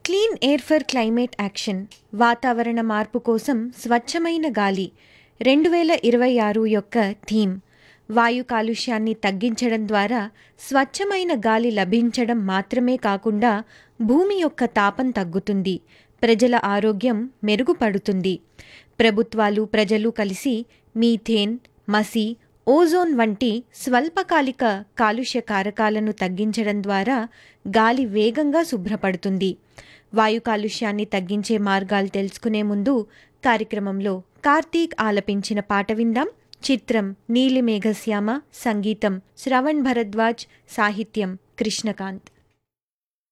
clean air for climate action వాతావరణ మార్పు కోసం స్వచ్ఛమైన గాలి రెండు వేల ఇరవై ఆరు యొక్క థీమ్ వాయు కాలుష్యాన్ని తగ్గించడం ద్వారా స్వచ్ఛమైన గాలి లభించడం మాత్రమే కాకుండా భూమి యొక్క తాపం తగ్గుతుంది ప్రజల ఆరోగ్యం మెరుగుపడుతుంది ప్రభుత్వాలు ప్రజలు కలిసి మీథేన్ మసి ఓజోన్ వంటి స్వల్పకాలిక కాలుష్య కారకాలను తగ్గించడం ద్వారా గాలి వేగంగా శుభ్రపడుతుంది వాయు కాలుష్యాన్ని తగ్గించే మార్గాలు తెలుసుకునే ముందు కార్యక్రమంలో కార్తీక్ ఆలపించిన పాట విందాం చిత్రం నీలిమేఘశ్యామ సంగీతం శ్రవణ్ భరద్వాజ్ సాహిత్యం కృష్ణకాంత్